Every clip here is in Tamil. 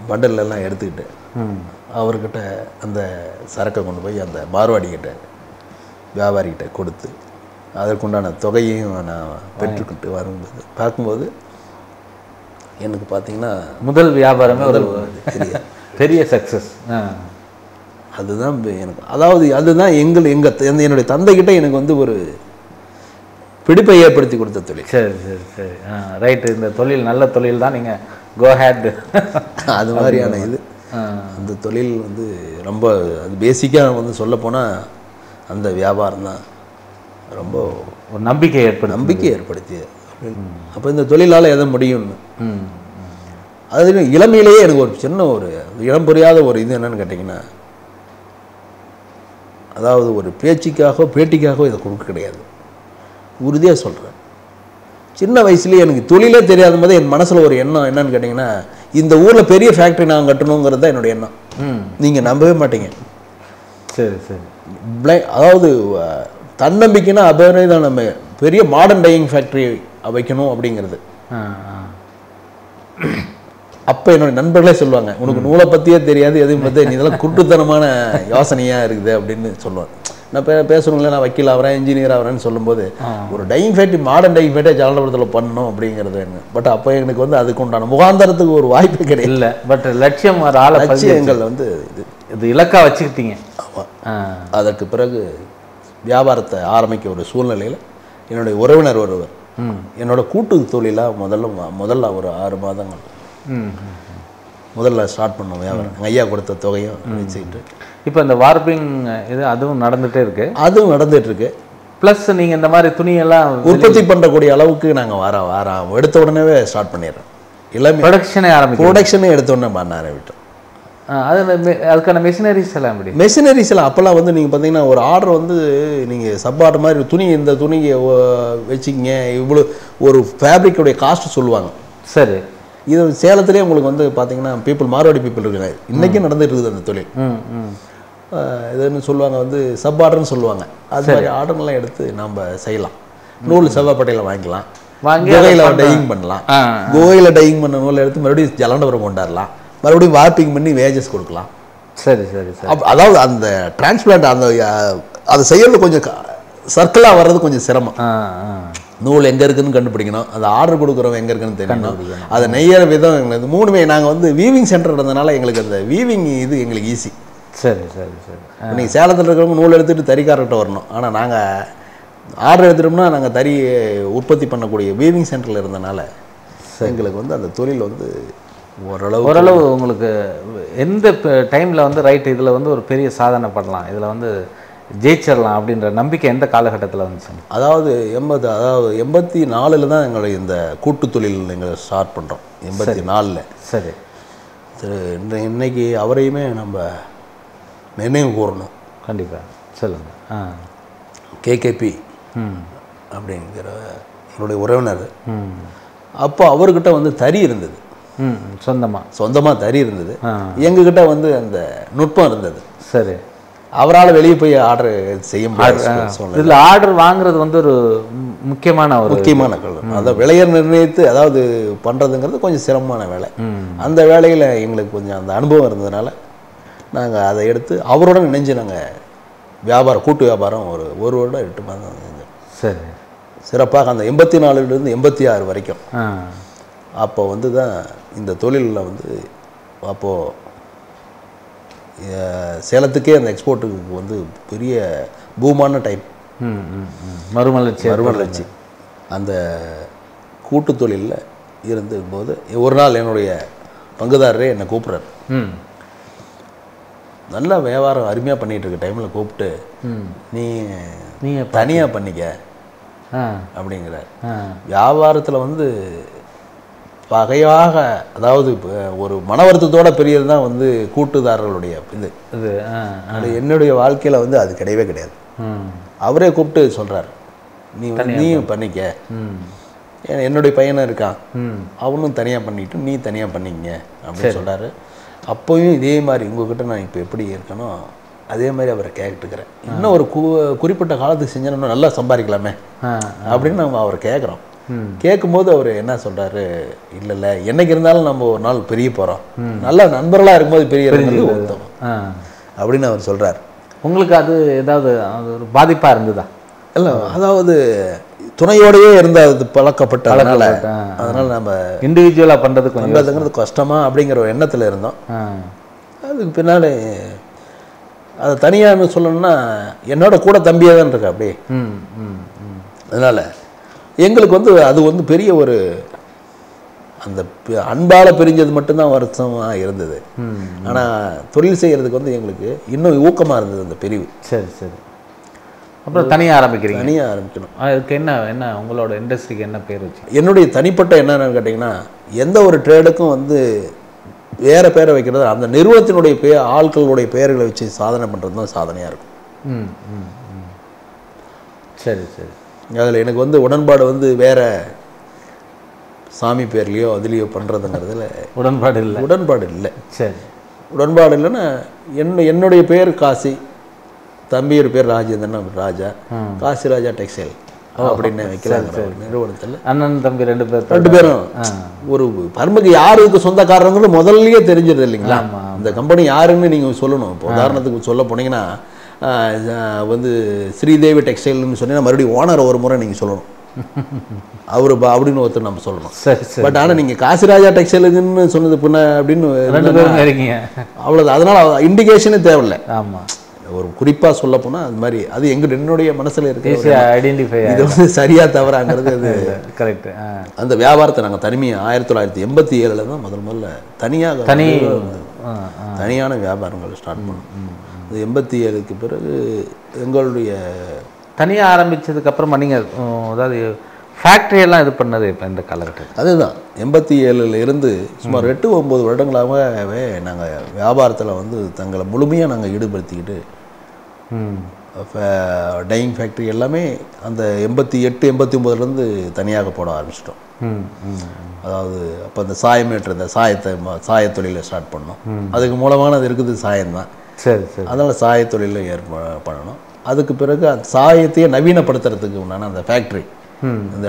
bundle எல்லாம் எடுத்துக்கிட்டு ம் அவர்கிட்ட அந்த சரக்கை கொண்டு போய் அந்த மார்வாடிக்கிட்ட வியாபாரிகிட்ட கொடுத்து அதற்குண்டான தொகையையும் நான் பெற்றுக்கிட்டு வரும்போது பார்க்கும்போது எனக்கு பார்த்தீங்கன்னா முதல் வியாபாரமே ஒரு பெரிய பெரிய சக்ஸஸ் ஆ அதுதான் இப்ப எனக்கு அதாவது அதுதான் எங்கள் எங்கள் என்னுடைய தந்தைகிட்ட எனக்கு வந்து ஒரு பிடிப்பை ஏற்படுத்தி கொடுத்த தொழில் சரி சரி சரி ஆ ரைட்டு இந்த தொழில் நல்ல தொழில் தான் நீங்கள் கோ ஹேட் அது மாதிரியான இது அந்த தொழில் வந்து ரொம்ப அது பேசிக்காக வந்து சொல்லப்போனால் அந்த வியாபாரம் தான் ரொம்ப ஒரு நம்பிக்கை ஏற்படும் நம்பிக்கை ஏற்படுத்தியது அப்போ இந்த தொழிலால் எதை முடியும்னு ம் அது இளமையிலேயே எனக்கு ஒரு சின்ன ஒரு இளம் புரியாத ஒரு இது என்னன்னு கேட்டிங்கன்னா அதாவது ஒரு பேச்சுக்காக பேட்டிக்காக இதை கொடுக்க கிடையாது உறுதியாக சொல்கிறேன் சின்ன வயசுலேயே எனக்கு தொழிலே தெரியாத போது என் மனசில் ஒரு எண்ணம் என்னன்னு கேட்டிங்கன்னா இந்த ஊரில் பெரிய ஃபேக்ட்ரி நான் கட்டணுங்கிறது தான் என்னுடைய எண்ணம் ம் நீங்கள் நம்பவே மாட்டீங்க சரி சரி பிளை அதாவது அஹ், தன்னம்பிக்கைன்னா அப்போவே தான் நம்ம பெரிய மாடர்ன் டையிங் ஃபேக்ட்ரி வைக்கணும் அப்படிங்கிறது ஆ ஆ அப்போ என்னோட நண்பர்களே சொல்லுவாங்க உனக்கு நூலை பற்றியே தெரியாது எதுவும் பற்றி நீ இதெல்லாம் குருட்டுத்தனமான யோசனையாக இருக்குது அப்படின்னு சொல்லுவாங்க நான் பே பேசுகிறவங்களே நான் வக்கீல் ஆகிறேன் இன்ஜினியர் ஆகிறேன்னு சொல்லும்போது ஒரு dyeing factory modern dyeing factory ஜலபுரத்தில் பண்ணணும் அப்படிங்கிறது என்ன பட் அப்போ எனக்கு வந்து அதுக்கு உண்டான முகாந்தரத்துக்கு ஒரு வாய்ப்பு கிடையாது இல்லை பட் லட்சியம் ஒரு ஆளை பதிஞ்சு லட்சியங்கள் வந்து இது இது இலக்கா வச்சுக்கிட்டீங்க ஆமாம் ஆ அதற்கு பிறகு வியாபாரத்தை ஆரம்பிக்க ஒரு சூழ்நிலையில் என்னுடைய உறவினர் ஒருவர் ம் என்னோட கூட்டு தொழிலாக முதல்ல முதல்ல ஒரு ஆறு மாதங்கள் ம் முதல்ல ஸ்டார்ட் பண்ணோம் வியாபாரம் எங்கள் ஐயா கொடுத்த தொகையும் வச்சுக்கிட்டு இப்போ இந்த வார்பிங் இது அதுவும் நடந்துகிட்டே இருக்கு அதுவும் நடந்துட்டு இருக்கு ப்ளஸ் நீங்கள் இந்த மாதிரி துணியெல்லாம் உற்பத்தி பண்ணக்கூடிய அளவுக்கு நாங்கள் வர வரோம் எடுத்த உடனே ஸ்டார்ட் பண்ணிடுறோம் இளமை ப்ரொடக்ஷனே ஆரம்பிக்கும் ப்ரொடக்ஷனே எடுத்த உடனே பண்ண ஆரம்பிட்டோம் அது மெ- அதுக்கான மெஷினரிஸ் எல்லாம் எப்படி மெஷினரிஸ் எல்லாம் அப்போல்லாம் வந்து நீங்கள் பார்த்தீங்கன்னா ஒரு ஆர்டர் வந்து நீங்கள் சப் ஆர்டர் மாதிரி துணி இந்த துணியை வச்சுக்கிங்க இவ்வளோ ஒரு ஃபேப்ரிக்குடைய காஸ்ட் சொல்லுவாங்க சரி இது சேலத்திலே உங்களுக்கு வந்து பார்த்தீங்கன்னா பீப்புள் மார்வாடி பீப்புள் இருக்காங்க இன்றைக்கும் நடந்துட்டு இருக்குது அந்த தொழில் ம் ம் ஆஹ் இதுன்னு சொல்லுவாங்க வந்து சப் ஆர்டர்னு சொல்லுவாங்க அது மாதிரி ஆர்டர்லாம் எடுத்து நம்ம செய்யலாம் நூல் செவ்வாப்பட்டையில் வாங்கிக்கலாம் வாங்கி குகையில் டையிங் பண்ணலாம் ஆ குகையில் டையிங் பண்ண நூலை எடுத்து மறுபடியும் ஜலண்டபுரம் கொண்டாடலாம் மறுபடியும் வார்ப்பிங் பண்ணி வேஜஸ் கொடுக்கலாம் சரி சரி சரி அப் அதாவது அந்த டிரான்ஸ்பிளான்ட் அந்த ஆஹ், அதை செய்யறது கொஞ்சம் சர்க்கிளாக வர்றது கொஞ்சம் சிரமம் ஆ ஆ நூல் எங்கே இருக்குன்னு கண்டுபிடிக்கணும் அதை ஆர்டர் கொடுக்குறவங்க எங்கே இருக்குன்னு தெரியணும் அதை நெய்யற விதம் எங்களுக்கு மூணுமே நாங்கள் வந்து வீவிங் சென்டர் இருந்தனால எங்களுக்கு அந்த வீவிங் இது எங்களுக்கு ஈஸி சரி சரி சரி நீங்கள் சேலத்தில் இருக்கிறவங்க நூல் எடுத்துகிட்டு தறிக்காரர்கிட்ட வரணும் ஆனால் நாங்கள் ஆர்டர் எடுத்துட்டோம்னா நாங்கள் தறி உற்பத்தி பண்ணக்கூடிய வீவிங் சென்டரில் இருந்தனால எங்களுக்கு வந்து அந்த தொழில் வந்து ஓரளவு ஓரளவு உங்களுக்கு எந்த டைமில் வந்து ரைட் இதில் வந்து ஒரு பெரிய சாதனை பண்ணலாம் இதில் வந்து ஜெயிச்சிடலாம் அப்படின்ற நம்பிக்கை எந்த காலகட்டத்தில் வந்துச்சு அதாவது எண்பது அதாவது எண்பத்தி நாலில் தான் எங்களுடைய இந்த கூட்டு தொழில் எங்கள் ஸ்டார்ட் பண்ணுறோம் எண்பத்தி நாலில் சரி திரு இன்று இன்னைக்கு அவரையுமே நம்ம நினைவு கூறணும் கண்டிப்பாக சொல்லுங்க ஆ கேகேபி ம் அப்படிங்கிற என்னுடைய உறவினர் ம் அப்போ அவர்கிட்ட வந்து தறி இருந்தது ம் சொந்தமாக சொந்தமாக தறி இருந்தது ஆ எங்ககிட்ட வந்து அந்த நுட்பம் இருந்தது சரி அவரால் வெளியே போய் ஆர்டர் செய்ய முடியாது சூழ்நிலை. இதில் ஆர்டர் வாங்குறது வந்து ஒரு மு- முக்கியமான ஒரு முக்கியமான கல்வி அதை விலையை நிர்ணயித்து அதாவது பண்ணுறதுங்கிறது கொஞ்சம் சிரமமான வேலை ம் அந்த வேலையில் எங்களுக்கு கொஞ்சம் அந்த அனுபவம் இருந்ததுனால நாங்கள் அதை எடுத்து அவருடன் இணைஞ்சு நாங்கள் வியாபாரம் கூட்டு வியாபாரம் ஒரு ஒரு வருடம் எட்டு மாதம் செஞ்சோம் சரி சிறப்பாக அந்த எண்பத்தி நாலுலேருந்து எண்பத்தி ஆறு வரைக்கும் ஆ அப்போ வந்து தான் இந்த தொழிலில் வந்து அப்போது சேலத்துக்கே அந்த எக்ஸ்போர்ட்டுக்கு வந்து பெரிய பூமான டைம் ம் ம் ம் மறுமலர்ச்சி மறுமலர்ச்சி அந்த கூட்டு தொழிலில் இருந்தபோது ஒரு நாள் என்னுடைய பங்குதாரரே என்னை கூப்பிட்றாரு ம் நல்லா வியாபாரம் அருமையாக பண்ணிகிட்டு இருக்க டைமில் கூப்பிட்டு ம் நீ நீங்கள் தனியாக பண்ணிக்க ஆ அப்படிங்கிறார் ஆ வியாபாரத்தில் வந்து பகையாக அதாவது இப்ப ஒரு மன வருத்தத்தோட பெரியது தான் வந்து கூட்டுதாரர்களுடைய இது இது ஆ அது என்னுடைய வாழ்க்கையில் வந்து அது கிடையவே கிடையாது ம் அவரே கூப்பிட்டு சொல்கிறார் நீ வந்து நீயும் பண்ணிக்க ம் ஏன்னா என்னுடைய பையனும் இருக்கான் ம் அவனும் தனியாக பண்ணிட்டு நீ தனியாக பண்ணிக்கங்க அப்படின்னு சொல்றாரு அப்போயும் இதே மாதிரி உங்ககிட்ட நான் இப்போ எப்படி இருக்கணும் அதே மாதிரி அவரை கேட்டுக்கிறேன் இன்னும் ஒரு கு குறிப்பிட்ட காலத்துக்கு செஞ்சோம்னா நல்லா சம்பாதிக்கலாமே ஆ அப்படின்னு நம்ம அவரை கேட்குறோம் கேட்கும்போது அவர் என்ன சொல்றாரு இல்ல இல்ல என்னைக்கு இருந்தாலும் நம்ம ஒரு நாள் பிரிய போறோம் நல்ல நண்பர்களா இருக்கும்போது பிரியறது உத்தமம் ஆ அப்படின்னு அவர் சொல்றார் உங்களுக்கு அது ஏதாவது அது ஒரு பாதிப்பாக இருந்ததா இல்ல அதாவது துணையோடயே இருந்த அது பழக்கப்பட்டதுனால பழக்கப்பட்ட, ஆ. அதனால நம்ம இண்டிவிஜுவலாக பண்ணுறது கொஞ்சம் பண்றதுங்கிறது கஷ்டமா அப்படிங்கிற ஒரு எண்ணத்துல இருந்தோம் ஆ அதுக்கு பின்னாடி அதை தனியான்னு சொல்லணும்னா என்னோட கூட தம்பியாக தான் இருக்கா அப்படியே ம் ம் ம் அதனால எங்களுக்கு வந்து அது வந்து பெரிய ஒரு அந்த பி- அன்பால பிரிஞ்சது மட்டும்தான் வருத்தமா இருந்தது ம் ஆனா தொழில் செய்யறதுக்கு வந்து எங்களுக்கு இன்னும் ஊக்கமா இருந்தது அந்த பிரிவு சரி சரி அப்புறம் தனியாக ஆரம்பிக்கிறீங்க தனியா ஆரம்பிக்கணும் அதுக்கு என்ன என்ன உங்களோட இண்டஸ்ட்ரிக்கு என்ன பேர் வச்சு என்னுடைய தனிப்பட்ட என்னன்னு கேட்டிங்கன்னா எந்த ஒரு ட்ரேடுக்கும் வந்து வேற பேரை வைக்கிறது அந்த நிறுவனத்தினுடைய பே ஆட்களுடைய பெயர்களை வச்சு சாதனை பண்ணுறது தான் சாதனையாக இருக்கும் ம் ம் ம் சரி சரி அதில் எனக்கு வந்து உடன்பாடு வந்து வேற சாமி பேர்லையோ அதுலேயோ பண்ணுறதுங்கிறதுல உடன்பாடு இல்லை உடன்பாடு இல்லை சரி உடன்பாடு இல்லைன்னா என்ன என்னுடைய பேர் காசி தம்பியோட பேர் ராஜேந்திரன் அவர் ராஜா காசி ராஜா டெக்ஸ்டைல் அப்படின்னு வைக்கலாங்கிற ஒரு நிறுவனத்தில் அண்ணன் தம்பி ரெண்டு பேர் ரெண்டு பேரும் ஒரு பர்முக்கு யாருக்கு சொந்தக்காரங்களும் முதல்லயே தெரிஞ்சிருது இல்லைங்களா ஆமா, இந்த கம்பெனி யாருன்னு நீங்க சொல்லணும் இப்போ உதாரணத்துக்கு சொல்ல போனீங்கன்னா ஆஹ், ஆஹ், வந்து ஸ்ரீதேவி டெக்ஸ்டைல்னு சொன்னீங்கன்னா மறுபடியும் ஓனர் ஒரு முறை நீங்க சொல்லணும் அவரு பா- அப்படின்னு ஒருத்தர் நம்ம சொல்லணும் சரி சரி பட் ஆனா நீங்க காசிராஜா டெக்ஸ்டைலுக்குன்னு சொன்னது பின்ன அப்படின்னு ரெண்டு பேரும் இருக்கீங்க அவ்வளவு அதனால இண்டிகேஷனே தேவையில்லை ஆமாம் ஒரு குறிப்பா சொல்ல போனா அது மாதிரி அது எங்க என்னுடைய மனசுல இருக்கிற ஒரு- ஈஸியாக ஐடென்டிஃபை இது வந்து சரியா தவறாங்கிறது அது கரெக்ட் ஆ அந்த வியாபாரத்தை நாங்கள் தனிமையாக ஆயிரத்தி தொள்ளாயிரத்தி எண்பத்தி ஏழில் தான் முதல் முதல்ல தனியாக தனி ஆ ஆ தனியான வியாபாரங்கள் ஸ்டார்ட் பண்ணோம் அது எண்பத்தி ஏழுக்கு பிறகு எங்களுடைய தனியாக ஆரம்பிச்சதுக்கு அப்புறமா நீங்கள் அதாவது ஃபேக்ட்ரி எல்லாம் இது பண்ணது இப்போ இந்த காலகட்டத்தில் அதுதான் எண்பத்தி ஏழுல இருந்து சுமார் எட்டு ஒம்பது வருடங்களாகவே நாங்கள் வியாபாரத்தில் வந்து தங்களை முழுமையாக நாங்கள் ஈடுபடுத்திக்கிட்டு ம் டையிங் ஃபேக்ட்ரி எல்லாமே அந்த எண்பத்தி எட்டு எண்பத்தி ஒம்போதுலேருந்து தனியாக போட ஆரம்பிச்சிட்டோம் ம் ம் அதாவது அப்போ அந்த சாயம் ஏற்றுற சாயத்தை ம- சாயத் தொழிலை ஸ்டார்ட் பண்ணோம் அதுக்கு மூலமானது இருக்குது சாயம்தான் சரி சரி அதனால் சாயத் தொழிலில் ஏற்ப பண்ணணும் அதுக்கு பிறகு அந்த சாயத்தையே நவீனப்படுத்துறதுக்கு உண்டான அந்த ஃபேக்ட்ரி ம் இந்த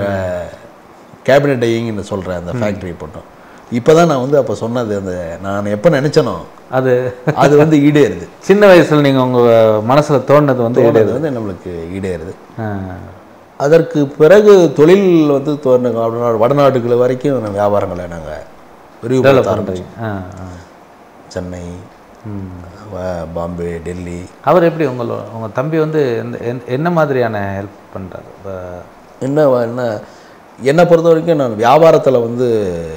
கேபினட் டையிங்னு சொல்கிற அந்த ஃபேக்ட்ரி போட்டோம் இப்போ தான் நான் வந்து அப்போ சொன்னது அந்த நான் எப்போ நினச்சனோ அது அது வந்து ஈடேறுது சின்ன வயசில் நீங்கள் உங்கள் மனசில் தோணுனது வந்து தோணுது வந்து நம்மளுக்கு ஈடேறுது ஆ, அதற்கு பிறகு தொழில் வந்து தோணு வடநாடு வடநாடுகள் வரைக்கும் நம்ம வியாபாரங்களை நாங்கள் விரிவுபடுத்த ஆரம்பிச்சோம் ஆ ஆ சென்னை ம் வ- பாம்பே டெல்லி அவர் எப்படி உங்களோட உங்கள் தம்பி வந்து எந்த எந்த- என்ன மாதிரியான ஹெல்ப் பண்ணுறாரு என்ன வ- என்ன என்னை பொறுத்த வரைக்கும் நான் வியாபாரத்தில் வந்து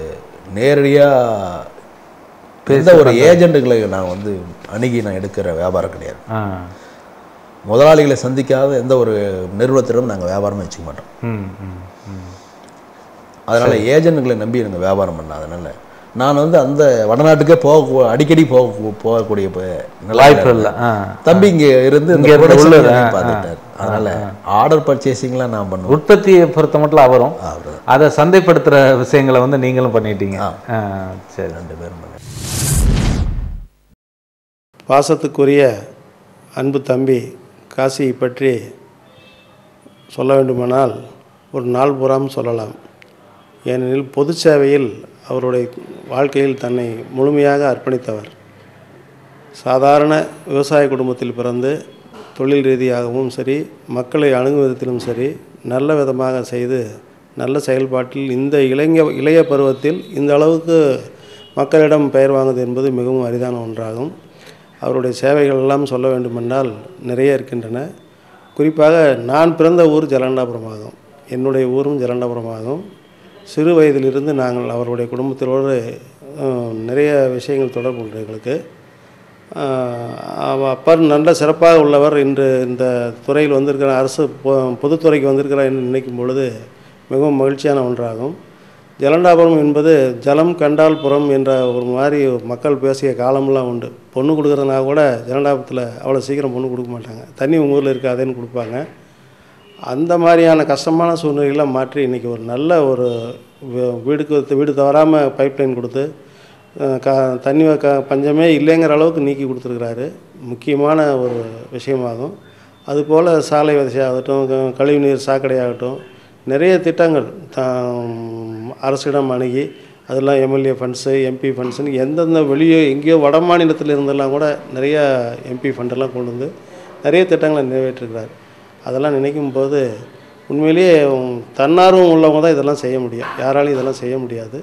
நேரடியாக எந்த ஒரு ஏஜென்ட்டுகளை நான் வந்து அணுகி நான் எடுக்கிற வியாபாரம் கிடையாது ஆ முதலாளிகளை சந்திக்காத எந்த ஒரு நிறுவனத்திலும் நாங்கள் வியாபாரமே வச்சுக்க மாட்டோம் ம் ம் ம் அதனால் ஏஜென்ட்டுகளை நம்பி நாங்கள் வியாபாரம் பண்ணாதனால நான் வந்து அந்த வடநாட்டுக்கே போக அடிக்கடி போக போகக்கூடிய ப- நிலையில வாய்ப்பு இல்லை ஆ தம்பி இங்கே இருந்து இந்த இங்க இருந்து production உள்ளது, எல்லாம் ஆ, பார்த்துக்கிட்டாரு அதனால ஆர்டர் பர்ச்சேசிங்லாம் நான் பண்ணுவேன் உற்பத்தியை பொறுத்த மட்டும் அவரும் அவர் அதை சந்தைப்படுத்துகிற விஷயங்களை வந்து நீங்களும் பண்ணிட்டீங்க ஆ சரி ரெண்டு பேரும் பண்ணேன் பாசத்துக்குரிய அன்பு தம்பி காசியை பற்றி சொல்ல வேண்டுமானால் ஒரு நாள் புறம் சொல்லலாம் ஏனெனில் பொது சேவையில் அவருடைய வாழ்க்கையில் தன்னை முழுமையாக அர்ப்பணித்தவர் சாதாரண விவசாய குடும்பத்தில் பிறந்து தொழில் ரீதியாகவும் சரி மக்களை அணுகும் விதத்திலும் சரி நல்ல விதமாக செய்து நல்ல செயல்பாட்டில் இந்த இளைஞ இளைய பருவத்தில் இந்த அளவுக்கு மக்களிடம் பெயர் வாங்குவது என்பது மிகவும் அரிதான ஒன்றாகும் அவருடைய சேவைகள் எல்லாம் சொல்ல வேண்டுமென்றால் நிறைய இருக்கின்றன குறிப்பாக நான் பிறந்த ஊர் ஜலண்டாபுரமாகும் என்னுடைய ஊரும் ஜலண்டாபுரமாகும் சிறு வயதிலிருந்து நாங்கள் அவருடைய குடும்பத்தினோடு அஹ், நிறைய விஷயங்கள் தொடர்பு உண்டு எங்களுக்கு ஆஹ் அவ- அப்பர் நல்ல சிறப்பாக உள்ளவர் இன்று இந்த துறையில் வந்திருக்கிற அரசு பொ- பொதுத்துறைக்கு வந்திருக்கிறார் என்று நினைக்கும் பொழுது மிகவும் மகிழ்ச்சியான ஒன்றாகும் ஜலண்டாபுரம் என்பது ஜலம் கண்டால் புறம் என்ற ஒரு மாதிரி மக்கள் பேசிய காலமெல்லாம் உண்டு பொண்ணு கொடுக்குறதுனா கூட ஜலண்டாபுரத்தில் அவ்வளோ சீக்கிரம் பொண்ணு கொடுக்க மாட்டாங்க தண்ணி உங்கள் ஊரில் இருக்காதேன்னு கொடுப்பாங்க அந்த மாதிரியான கஷ்டமான சூழ்நிலையெல்லாம் மாற்றி இன்றைக்கி ஒரு நல்ல ஒரு வீ- வீடுக்கு வீடு தவறாமல் பைப்லைன் கொடுத்து அஹ், க தண்ணி வ- க பஞ்சமே இல்லைங்கிற அளவுக்கு நீக்கி கொடுத்துருக்குறாரு முக்கியமான ஒரு விஷயமாகும் அதுபோல் சாலை வசதியாகட்டும் க- கழிவுநீர் சாக்கடையாகட்டும் நிறைய திட்டங்கள் தாம் அரசிடம் அணுகி அதெல்லாம் எம்எல்ஏ ஃபண்ட்ஸு எம்பி ஃபண்ட்ஸுன்னு எந்தெந்த வெளியே எங்கேயோ வட மாநிலத்தில் இருந்தெல்லாம் கூட நிறைய எம்பி ஃபண்டெல்லாம் கொண்டு வந்து நிறைய திட்டங்களை நிறைவேற்றிருக்கிறார் அதெல்லாம் நினைக்கும் போது உண்மையிலேயே தன்னார்வம் உள்ளவங்க தான் இதெல்லாம் செய்ய முடியும் யாராலையும் இதெல்லாம் செய்ய முடியாது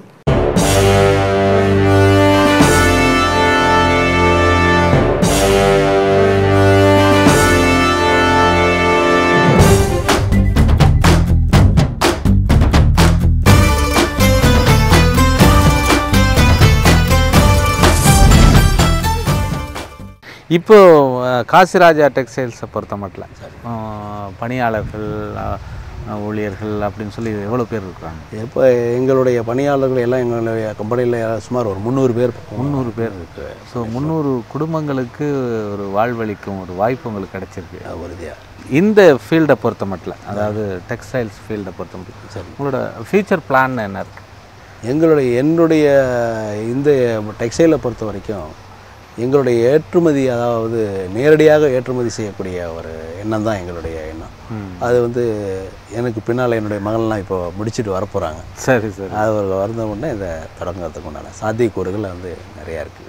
இப்போ அஹ், காசிராஜா டெக்ஸ்டைல்ஸை பொறுத்த மட்டும் அஹ், பணியாளர்கள் அஹ், ஊழியர்கள் அப்படின்னு சொல்லி எவ்வளோ பேர் இருக்கிறாங்க இப்போ எங்களுடைய பணியாளர்கள் எல்லாம் எங்களுடைய கம்பெனியில் சுமார் ஒரு முந்நூறு பேர் முந்நூறு பேர் இருக்கு ஸோ முந்நூறு குடும்பங்களுக்கு ஒரு வாழ்வளிக்கும் ஒரு வாய்ப்பு உங்களுக்கு கிடைச்சிருக்கு உறுதியாக இந்த ஃபீல்டை பொறுத்த மட்டும் அதாவது டெக்ஸ்டைல்ஸ் ஃபீல்டை பொறுத்த மட்டும் உங்களோட ஃபியூச்சர் பிளான் என்ன இருக்கு எங்களுடைய என்னுடைய இந்த டெக்ஸ்டைலை பொறுத்த வரைக்கும் எங்களுடைய ஏற்றுமதி அதாவது நேரடியாக ஏற்றுமதி செய்யக்கூடிய ஒரு எண்ணம் தான் எங்களுடைய எண்ணம் அது வந்து எனக்கு பின்னால் என்னுடைய மகள்லாம் இப்போ முடிச்சுட்டு வரப்போகிறாங்க சரி சரி அது ஒரு வருந்த உடனே இதை தொடங்குறதுக்கு உண்டான சாத்தியக்கூறுகள் வந்து நிறையா இருக்குது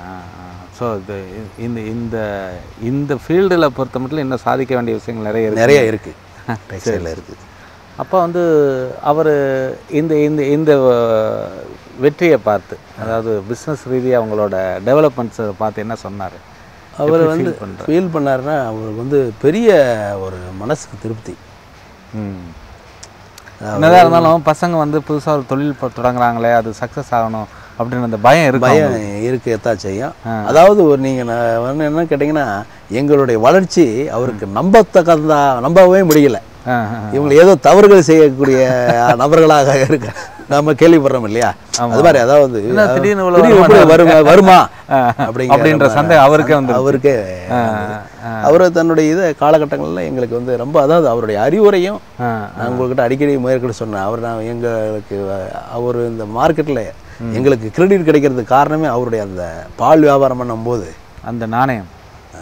ஸோ இது இந்த இந்த இந்த ஃபீல்டில் பொறுத்த மட்டும் இன்னும் சாதிக்க வேண்டிய விஷயங்கள் நிறைய இருக்கு நிறைய இருக்குது டெக்ஸ்டைலில் இருக்குது அப்போ வந்து அவர் இந்த இந்த இந்த அஹ், வெற்றியை பார்த்து அதாவது பிஸ்னஸ் ரீதியாக அவங்களோட டெவலப்மெண்ட்ஸை பார்த்து என்ன சொன்னார் அவர் வந்து ஃபீல் பண்ணாருன்னா அவருக்கு வந்து பெரிய ஒரு மனசுக்கு திருப்தி ம் என்னதான் இருந்தாலும் பசங்க வந்து புதுசாக ஒரு தொழில் ப- தொடங்குறாங்களே அது சக்ஸஸ் ஆகணும் அப்படின்னு அந்த பயம் இருக்கு பயம் இருக்கத்தான் செய்யும் அதாவது ஒரு நீங்கள் நான் வந்து என்ன கேட்டிங்கன்னா எங்களுடைய வளர்ச்சி அவருக்கு நம்பத்தக்கதா நம்பவே முடியல ஆ, ஆ. இவங்க ஏதோ தவறுகள் செய்யக்கூடிய நபர்களாக இருக்க நம்ம கேள்விப்படுறோம் இல்லையா அது மாதிரி அதாவது என்ன திடீர்னு இவ்வளவு திடீர்னு வருமா? இப்படி வருமா வருமா ஆ, அப்படிங்கிற அப்படின்ற நம்ம- சந்தேகம் அவருக்கே வந்துருச்சு. அவருக்கே வந்தது. அவர் தன்னுடைய இதை காலகட்டங்களில் எங்களுக்கு வந்து ரொம்ப அதாவது அவருடைய அறிவுரையும் ஆ, நான் உங்கள்கிட்ட அடிக்கடி முயற்கடி சொன்னேன் அவர் நான் எங்களுக்கு அவர் இந்த மார்க்கெட்டில் எங்களுக்கு கிரெடிட் கிடைக்கிறதுக்கு காரணமே அவருடைய அந்த பால் வியாபாரம் பண்ணும்போது அந்த நாணயம்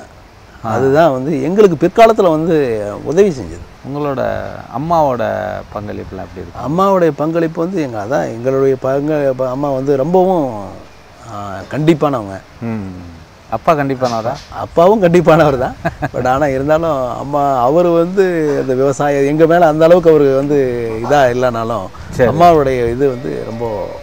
அதுதான் வந்து எங்களுக்கு பிற்காலத்தில் வந்து உதவி செஞ்சது உங்களோட அம்மாவோட பங்களிப்புலாம் எப்படி இருக்கு அம்மாவுடைய பங்களிப்பு வந்து எங்கள் அதான் எங்களுடைய பங்க ப- அம்மா வந்து ரொம்பவும் ஆ, கண்டிப்பானவங்க ம் அப்பா கண்டிப்பானவரா அப்பாவும் கண்டிப்பானவர் தான் பட் ஆனால் இருந்தாலும் அம்மா அவர் வந்து அந்த விவசாயம் எங்கள் மேலே அந்த அளவுக்கு அவருக்கு வந்து இதாக இல்லைனாலும் அம்மாவுடைய இது வந்து ரொம்ப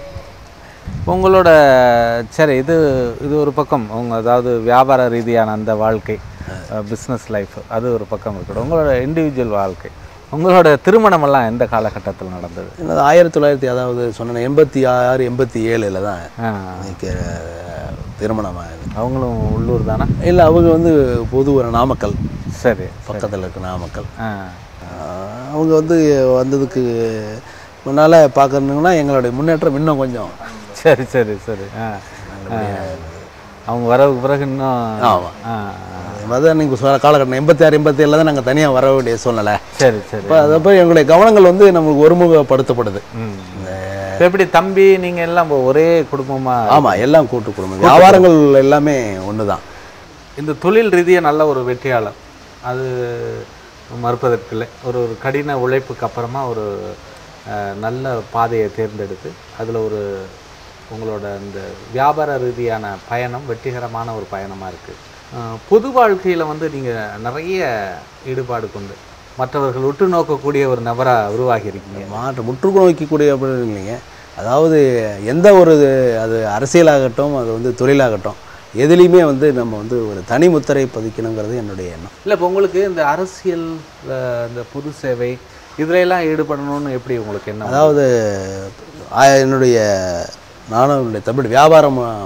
உங்களோட சரி இது இது ஒரு பக்கம் உங்க அதாவது வியாபார ரீதியான அந்த வாழ்க்கை பிஸ்னஸ் லைஃப் அது ஒரு பக்கம் இருக்கட்டும் உங்களோட இண்டிவிஜுவல் வாழ்க்கை உங்களோட திருமணமெல்லாம் எந்த காலகட்டத்தில் நடந்தது என்னது ஆயிரத்தி தொள்ளாயிரத்தி அதாவது சொன்னேன் எண்பத்தி ஆறு எண்பத்தி ஏழில் தான் ஆ, எனக்கு திருமணம் ஆகுது அவங்களும் உள்ளூர் தானே இல்லை அவங்க வந்து பொது ஒரு நாமக்கல் சரி பக்கத்தில் இருக்க நாமக்கல் ஆ ஆஹ் அவங்க வந்து வந்ததுக்கு முன்னால் பார்க்கணுங்கன்னா எங்களுடைய முன்னேற்றம் இன்னும் கொஞ்சம் சரி சரி சரி ஆ ஆ. அவங்க வரவுக்கு பிறகு இன்னும் ஆமாம் ஆ அதான் நீங்கள் சொல்ல காலகட்டம் எண்பத்தி ஆறு எண்பத்தி ஏழில் தான் நாங்கள் தனியாக வர வேண்டிய சூழ்நிலை சரி சரி இப்போ அதப்போ எங்களுடைய கவனங்கள் வந்து நம்மளுக்கு ஒருமுகப்படுத்தப்படுது ம் இந்த இப்ப எப்படி தம்பி நீங்க எல்லாம் இப்போ ஒரே குடும்பமா ஆமாம் எல்லாம் கூட்டு குடும்பம் வியாபாரங்கள் எல்லாமே ஒன்று தான் இந்த தொழில் ரீதியாக நல்ல ஒரு வெற்றியாளர் அது மறுப்பதற்கில்லை ஒரு ஒரு கடின உழைப்புக்கு அப்புறமா ஒரு அஹ், நல்ல பாதையை தேர்ந்தெடுத்து அதில் ஒரு உங்களோட இந்த வியாபார ரீதியான பயணம் வெற்றிகரமான ஒரு பயணமாக இருக்குது பொது வாழ்க்கையில் வந்து நீங்கள் நிறைய ஈடுபாடு கொண்டு மற்றவர்கள் உற்று நோக்கக்கூடிய ஒரு நபராக உருவாகி இருக்கீங்க மாற்று முற்றுக்கு நோக்கக்கூடிய அப்படின்னு இல்லைங்க அதாவது எந்த ஒரு இது அது அரசியலாகட்டும் அது வந்து தொழிலாகட்டும் எதுலேயுமே வந்து நம்ம வந்து ஒரு தனி முத்திரை பதிக்கணுங்கிறது என்னுடைய எண்ணம் இல்லை இப்போ உங்களுக்கு இந்த அரசியல் அஹ், இந்த பொது சேவை இதுல எல்லாம் ஈடுபடணும்னு எப்படி உங்களுக்கு என்ன அதாவது ஆ- என்னுடைய நானும் என்னுடைய தமிழ் வியாபாரம் ஆ,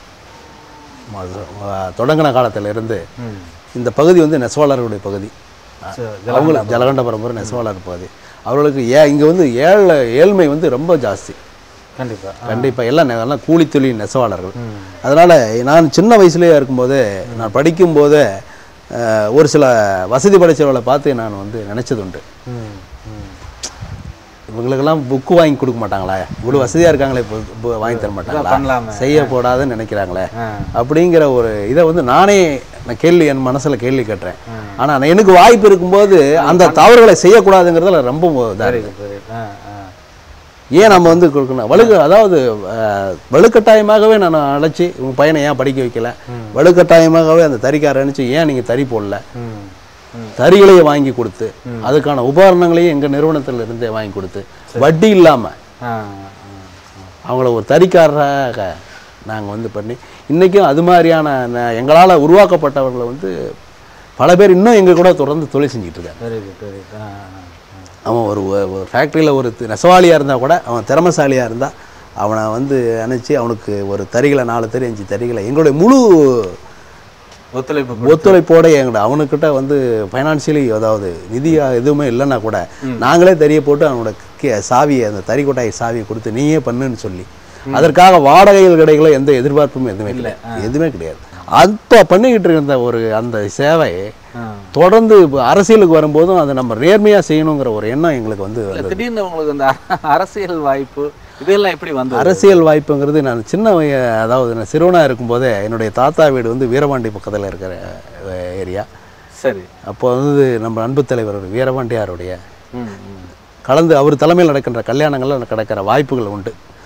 ஆ, தொடங்கின காலத்துல இருந்து ம். இந்த பகுதி வந்து நெசவாளர்களுடைய பகுதி சரி, அவங்கள ஜலகண்டபுரம் நெசவாளர் பகுதி அவர்களுக்கு ஏ இங்கே வந்து ஏழை ஏழ்மை வந்து ரொம்ப ஜாஸ்தி கண்டிப்பா கண்டிப்பாக எல்லாம் நெ- எல்லாம் கூலி தொழில் நெசவாளர்கள் அதனால் நான் சின்ன வயசுலேயே இருக்கும்போது நான் படிக்கும்போது அஹ், ஒரு சில வசதி படைச்சவர்களை பார்த்து நான் வந்து நினச்சது உண்டு ம் ம் இவங்களுக்கெல்லாம் புக்கு வாங்கி கொடுக்க மாட்டாங்களா இவ்வளோ வசதியாக இருக்காங்களே இப்போ இப்போ வாங்கி தர மாட்டாங்களா பண்ணலாமே. செய்யக்கூடாதுன்னு நினைக்கிறாங்களே ஆ. அப்படிங்கிற ஒரு இதை வந்து நானே நான் கேள்வி என் மனசில் கேள்வி கேட்டுறேன் ஆனால் எனக்கு வாய்ப்பு இருக்கும்போது அந்த தவறுகளை செய்யக்கூடாதுங்கிறதுல ரொம்ப இதாக வெரி இருக்கு குட் வெரி ஆ ஆ ஏன் நம்ம வந்து கொடுக்கணும் வலுக்க அதாவது அஹ், வலுக்கட்டாயமாகவே நான் அழைச்சி உங்கள் பையனை ஏன் படிக்க வைக்கல வலுக்கட்டாயமாகவே அந்த தறிக்கார அனுப்பிச்சு ஏன் நீங்கள் தறி போடல ம் ம் தறிகளையே வாங்கி கொடுத்து அதுக்கான உபகரணங்களையும் எங்கள் நிறுவனத்தில் இருந்தே வாங்கி கொடுத்து வட்டி இல்லாமல் ஆ அவங்கள ஒரு தறிக்காரராக நாங்கள் வந்து பண்ணி இன்றைக்கும் அது மாதிரியான எங்களால் உருவாக்கப்பட்டவர்களை வந்து பல பேர் இன்னும் எங்கள் கூட தொடர்ந்து தொழில் செஞ்சுட்டு இருக்காங்க வெரி குட் வெரி குட் ஆ ஆ அவன் ஒரு ஒரு ஃபேக்ட்ரியில் ஒரு தி- நெசவாளியாக இருந்தால் கூட அவன் திறமசாலியாக இருந்தால் அவனை வந்து அனுப்பிச்சு அவனுக்கு ஒரு தறிகளை நாலு தறி அஞ்சு தறிகளை எங்களுடைய முழு ஒத்துழைப்பு கொடு- ஒத்துழைப்போட எங்கள்கிட்ட அவனுக்கிட்ட வந்து ஃபைனான்சியலி அதாவது நிதி எதுவுமே இல்லைன்னா கூட நாங்களே தெரிய போட்டு அவனோட கே- சாவியை அந்த தறி கொட்டாய் சாவியை கொடுத்து நீயே பண்ணுன்னு சொல்லி அதற்காக வாடகைகள் கிடைக்கல எந்த எதிர்பார்ப்பும் எதுவுமே இல்லை எதுவுமே கிடையாது அப்போ பண்ணிக்கிட்டு இருந்த ஒரு அந்த சேவை ஆ. தொடர்ந்து இப்ப அரசியலுக்கு வரும்போதும் அதை நம்ம நேர்மையாக செய்யணுங்கிற ஒரு எண்ணம் எங்களுக்கு வந்து இல்ல, திடீர்னு உங்களுக்கு இந்த அ- அரசியல் வாய்ப்பு இதெல்லாம் எப்படி வந்தது அரசியல் வாய்ப்புங்கிறது நான் சின்ன வய அதாவது நான் சிறுவனாக இருக்கும்போதே என்னுடைய தாத்தா வீடு வந்து வீரபாண்டி பக்கத்தில் இருக்கிற ஏரியா சரி அப்போ வந்து நம்ம அன்பு தலைவர் வீரபாண்டியாருடைய ம் ம் கலந்து அவர் தலைமையில் நடக்கின்ற கல்யாணங்கள்ல நடக்கிற வாய்ப்புகள் உண்டு